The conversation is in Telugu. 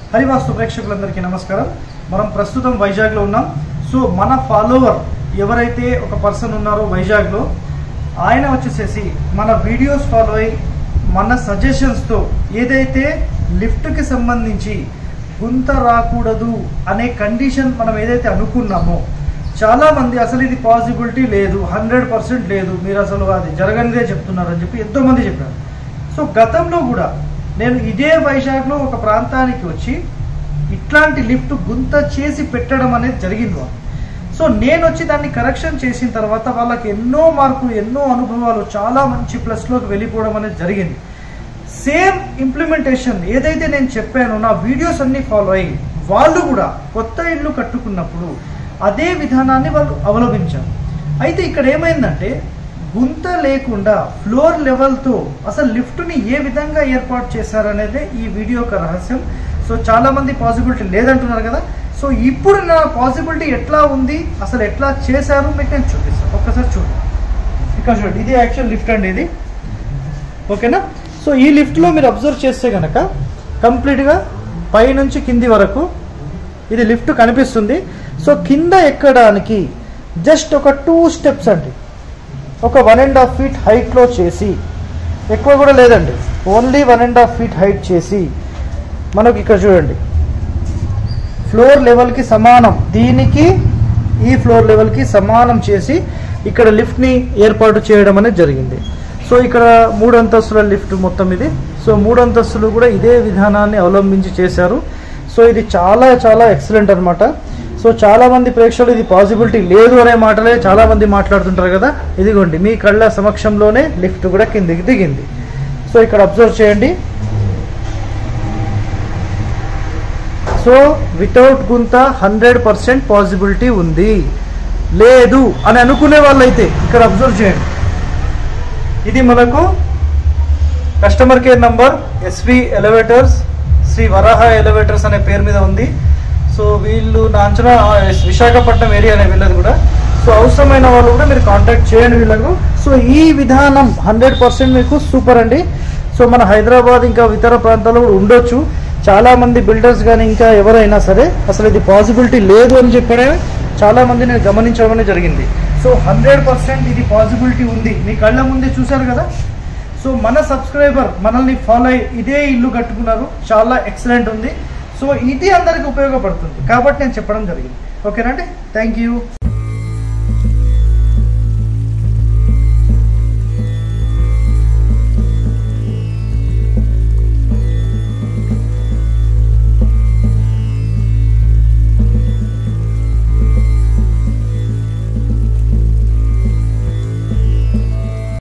హరివాస్తు ప్రేక్షకులందరికీ నమస్కారం మనం ప్రస్తుతం వైజాగ్లో ఉన్నాం సో మన ఫాలోవర్ ఎవరైతే ఒక పర్సన్ ఉన్నారో వైజాగ్లో ఆయన వచ్చేసేసి మన వీడియోస్ ఫాలో అయి మన సజెషన్స్తో ఏదైతే లిఫ్ట్కి సంబంధించి గుంత రాకూడదు అనే కండిషన్ మనం ఏదైతే అనుకున్నామో చాలా మంది అసలు ఇది పాసిబిలిటీ లేదు హండ్రెడ్ పర్సెంట్ లేదు మీరు అసలు అది జరగనిదే చెప్తున్నారు అని చెప్పి ఎంతో మంది చెప్పారు సో గతంలో కూడా నేను ఇదే వైజాగ్లో ఒక ప్రాంతానికి వచ్చి ఇట్లాంటి లిఫ్ట్ గుంత చేసి పెట్టడం అనేది జరిగింది వాళ్ళు సో నేను వచ్చి దాన్ని కరెక్షన్ చేసిన తర్వాత వాళ్ళకి ఎన్నో మార్కులు ఎన్నో అనుభవాలు చాలా మంచి ప్లస్లోకి వెళ్ళిపోవడం అనేది జరిగింది సేమ్ ఇంప్లిమెంటేషన్ ఏదైతే నేను చెప్పానో నా వీడియోస్ అన్ని ఫాలో అయ్యి వాళ్ళు కూడా కొత్త ఇల్లు కట్టుకున్నప్పుడు అదే విధానాన్ని వాళ్ళు అవలంబించారు అయితే ఇక్కడ ఏమైందంటే గుంత లేకుండా ఫ్లోర్ లెవెల్తో అసలు లిఫ్ట్ని ఏ విధంగా ఏర్పాటు చేశారనేదే ఈ వీడియో యొక్క రహస్యం సో చాలా మంది పాసిబిలిటీ లేదంటున్నారు కదా సో ఇప్పుడు నా పాసిబిలిటీ ఎట్లా ఉంది అసలు ఎట్లా చేశారు మీకు నేను చూపిస్తాను ఒక్కసారి చూడండి ఇక్కడ చూడండి ఇది యాక్చువల్ లిఫ్ట్ అండి ఇది ఓకేనా సో ఈ లిఫ్ట్లో మీరు అబ్జర్వ్ చేస్తే కనుక కంప్లీట్గా పైనుంచి కింది వరకు ఇది లిఫ్ట్ కనిపిస్తుంది సో కింద ఎక్కడానికి జస్ట్ ఒక టూ స్టెప్స్ అండి ఒక వన్ అండ్ హాఫ్ ఫీట్ హైట్లో చేసి ఎక్కువ కూడా లేదండి only one and half feet height చేసి మనకు ఇక్కడ చూడండి ఫ్లోర్ లెవెల్కి సమానం దీనికి ఈ ఫ్లోర్ లెవెల్కి సమానం చేసి ఇక్కడ లిఫ్ట్ని ఏర్పాటు చేయడం అనేది జరిగింది సో ఇక్కడ మూడు అంతస్తుల లిఫ్ట్ మొత్తం ఇది సో మూడు అంతస్తులు కూడా ఇదే విధానాన్ని అవలంబించి చేశారు సో ఇది చాలా చాలా ఎక్సలెంట్ అనమాట సో చాలా మంది ప్రేక్షకులు ఇది పాసిబిలిటీ లేదు అనే మాటలే చాలా మంది మాట్లాడుతుంటారు కదా ఇదిగోండి మీ కళ్ళ సమక్షంలోనే లిఫ్ట్ కూడా కిందికి దిగింది సో ఇక్కడ అబ్జర్వ్ చేయండి సో వితౌట్ గుంత హండ్రెడ్ పర్సెంట్ పాసిబిలిటీ ఉంది లేదు అని అనుకునే వాళ్ళైతే ఇక్కడ అబ్జర్వ్ చేయండి ఇది మనకు customer care number SV elevators Sri Varaha elevators అనే పేరు మీద ఉంది సో వీళ్ళు నా అంచనా ఆ, విశాఖపట్నం ఏరియా అనే వీళ్ళది కూడా సో అవసరమైన వాళ్ళు కూడా మీరు కాంటాక్ట్ చేయండి వీళ్ళకు సో ఈ విధానం హండ్రెడ్ పర్సెంట్ మీకు సూపర్ అండి సో మన హైదరాబాద్ ఇంకా ఇతర ప్రాంతాల్లో కూడా ఉండొచ్చు చాలా మంది బిల్డర్స్ కానీ ఇంకా ఎవరైనా సరే అసలు ఇది పాసిబిలిటీ లేదు అని చెప్పడే చాలా మంది నేను గమనించడం అనేది జరిగింది సో హండ్రెడ్ పర్సెంట్ ఇది పాసిబిలిటీ ఉంది మీ కళ్ళ ముందే చూశారు కదా సో మన సబ్స్క్రైబర్ మనల్ని ఫాలో అయ్యి ఇదే ఇల్లు కట్టుకున్నారు చాలా ఎక్సలెంట్ ఉంది సో ఇది అందరికి ఉపయోగపడుతుంది కాబట్టి నేను చెప్పడం జరిగింది ఓకేనండి థ్యాంక్ యూ